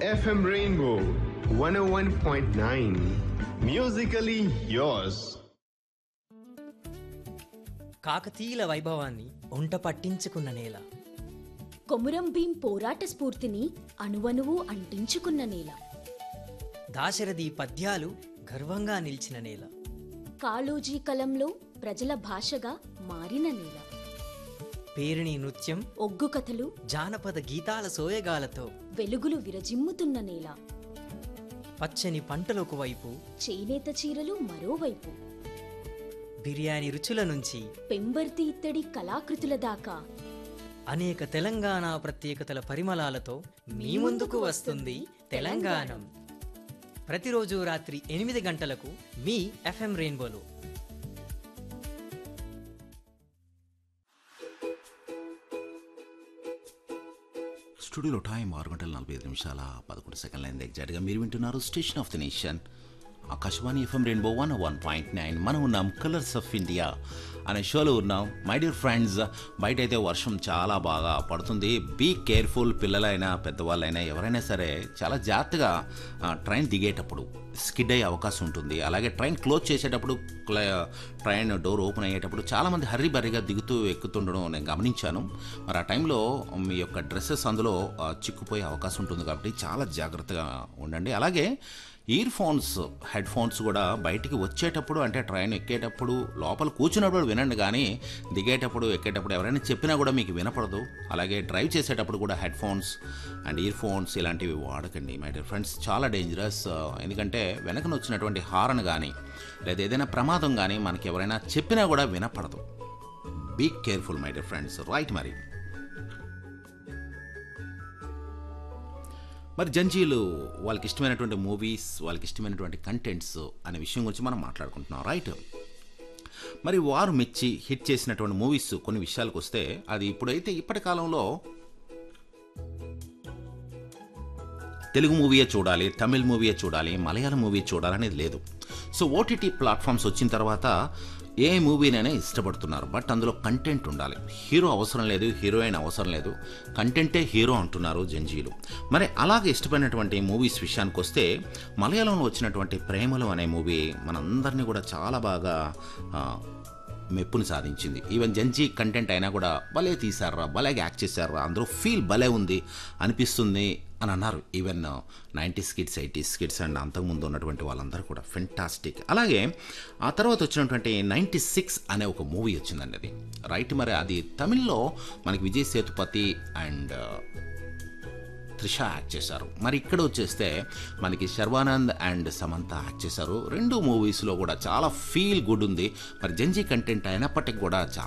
FM Rainbow 101.9. Musically yours. కాకతీయుల వైభవాన్ని ఒంట పట్టించుకున్న నేల కొమురం భీం పోరాట స్ఫూర్తిని అణువణువు అంటించుకున్న నేల దాశరథి పద్యాలు గర్వంగా నిలిచిన నేల కాళోజీ కలంలో ప్రజల భాషగా మారిన నేల పేరిణి నృత్యం ఒగ్గు కథలు జానపద గీతాల సోయగాలతో వెలుగులు విరజిమ్ముతున్న నేల పచ్చని పంటలకు వైపు చేనేత చీరలు మరోవైపు బిర్యానీ రుచుల నుంచి పెంబర్తి ఇత్తడి కళాకృతుల దాకా అనేక తెలంగాణ ప్రత్యేకతల పరిమళాలతో మీ ముందుకు వస్తుంది తెలంగాణం ప్రతిరోజు రాత్రి ఎనిమిది గంటలకు మీ ఎఫ్ఎం రెయిన్బోలో స్టూడియోలో టైం ఆరు గంటల నలభై ఐదు నిమిషాల పదకొండు సెకండ్ల అయింది ఎగ్జాక్ట్గా మీరు వింటున్నారు station of the nation Akashvani FM rainbow one one point nine మనం ఉన్నాం కలర్స్ ఆఫ్ ఇండియా అనే షోలో ఉన్నాం మై డియర్ ఫ్రెండ్స్ బయట అయితే వర్షం చాలా బాగా పడుతుంది బీ కేర్ఫుల్ పిల్లలైనా పెద్దవాళ్ళైనా ఎవరైనా సరే చాలా జాగ్రత్తగా ఆ, ట్రైన్ దిగేటప్పుడు స్కిడ్ అయ్యే అవకాశం ఉంటుంది అలాగే ట్రైన్ క్లోజ్ చేసేటప్పుడు క్ల- ట్రైన్ డోర్ ఓపెన్ అయ్యేటప్పుడు చాలామంది హర్రీ బర్రీగా దిగుతూ ఎక్కుతుండడం నేను గమనించాను మరి ఆ టైంలో మీ యొక్క డ్రెస్సెస్ అందులో ఆ, చిక్కుపోయే అవకాశం ఉంటుంది కాబట్టి చాలా జాగ్రత్తగా ఉండండి అలాగే ఇయర్ ఫోన్స్ హెడ్ ఫోన్స్ కూడా బయటికి వచ్చేటప్పుడు అంటే ట్రైన్ ఎక్కేటప్పుడు లోపల కూర్చున్నప్పుడు వినండి కానీ దిగేటప్పుడు ఎక్కేటప్పుడు ఎవరైనా చెప్పినా కూడా మీకు వినపడదు అలాగే డ్రైవ్ చేసేటప్పుడు కూడా headphones and earphones ఇలాంటివి వాడకండి మై డియర్ ఫ్రెండ్స్ చాలా డేంజరస్ ఎందుకంటే వెనకన వచ్చినటువంటి హారన్ కానీ లేదా ఏదైనా ప్రమాదం కానీ మనకి ఎవరైనా చెప్పినా కూడా వినపడదు be careful my dear friends right మరి మరి జంజీలు వాళ్ళకి ఇష్టమైనటువంటి మూవీస్ వాళ్ళకి ఇష్టమైనటువంటి కంటెంట్స్ అనే విషయం గురించి మనం మాట్లాడుకుంటున్నాం రైట్ మరి వారు మెచ్చి హిట్ చేసినటువంటి మూవీస్ కొన్ని విషయాలకు వస్తే అది ఇప్పుడైతే ఇప్పటి కాలంలో తెలుగు మూవీయే చూడాలి తమిళ్ మూవీయే చూడాలి మలయాళం మూవీ చూడాలనేది లేదు సో ఓటీటీ ప్లాట్ఫామ్స్ వచ్చిన తర్వాత ఏ మూవీనైనా ఇష్టపడుతున్నారు బట్ అందులో కంటెంట్ ఉండాలి హీరో అవసరం లేదు హీరోయిన్ అవసరం లేదు కంటెంటే హీరో అంటున్నారు జంజీలు మరి అలాగే ఇష్టపడినటువంటి మూవీస్ విషయానికి వస్తే మలయాళంలో వచ్చినటువంటి ప్రేమలు అనే మూవీ మనందరినీ కూడా చాలా బాగా ఆ, మెప్పుని సాధించింది ఈవెన్ జంజీ కంటెంట్ అయినా కూడా భలే తీశారా భలే యాక్ట్ చేశారా అందరూ ఫీల్ భలే ఉంది అనిపిస్తుంది అని అన్నారు even nineties kids eighties kids and అంతకుముందు ఉన్నటువంటి వాళ్ళందరూ కూడా ఫెంటాస్టిక్ అలాగే ఆ తర్వాత వచ్చినటువంటి నైంటీ సిక్స్ అనే ఒక మూవీ వచ్చిందండి అది రైట్ మరి అది తమిళ్లో మనకి విజయ్ సేతుపతి అండ్ త్రిష యాక్ట్ చేశారు మరి ఇక్కడ వచ్చేస్తే మనకి శర్వానంద్ అండ్ సమంత యాక్ట్ చేశారు రెండు మూవీస్లో కూడా చాలా ఫీల్ గుడ్ ఉంది మరి జంజీ కంటెంట్ అయినప్పటికీ కూడా చాలా